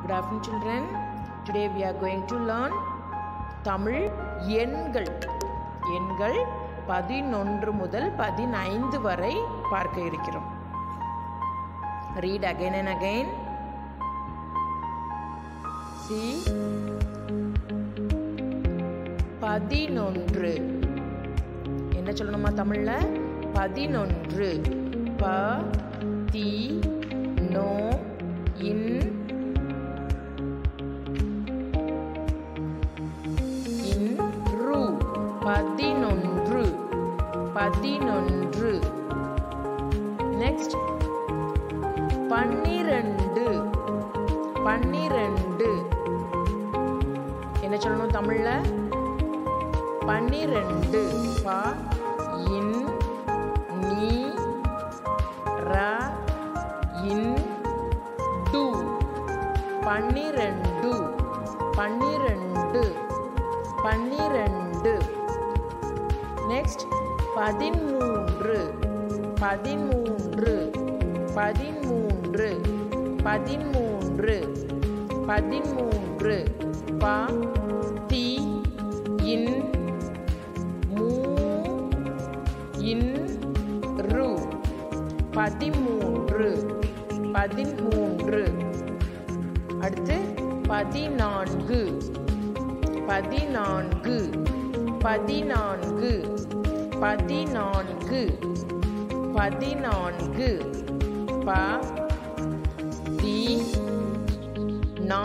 Good afternoon, children. Today we are going to learn Tamil எண்கள் எண்கள் பதினொன்று முதல் பதினைந்து வரை பார்க்க இருக்கிறோம் read again and again C பதினொன்று என்ன சொல்லணுமா தமிழ்ல பதினொன்று ப தி நோ இன் இன் ரு பதினொன்று பதினொன்று நெக்ஸ்ட் பன்னிரண்டு பன்னிரண்டு என்ன சொல்லணும் தமிழ்ல பன்னிரண்டு ப இன் நீ ர இன் டு பன்னிரண்டு பன்னிரண்டு பன்னிரண்டு நெக்ஸ்ட் பதிமூன்று பதிமூன்று பதிமூன்று பதிமூன்று பதிமூன்று ப தி இன் மூ இன் ரு பதிமூன்று பதிமூன்று அடுத்து பதினான்கு பதினான்கு பதினான்கு பதினான்கு பதினான்கு ப தி நா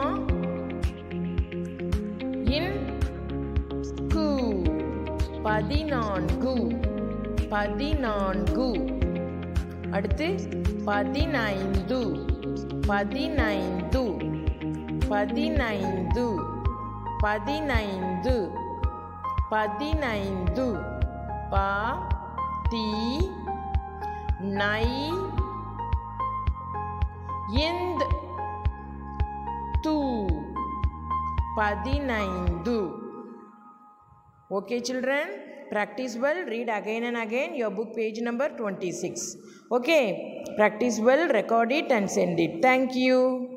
இன் கு பதினான்கு பதினான்கு அடுத்து பதினைந்து பதினைந்து பதினைந்து பதினைந்து பதினைந்து ப தி நை இந்த் து பதினைந்து Okay, children, practice well. Read again and again your book page number 26. Okay, practice well, record it, and send it. Thank you.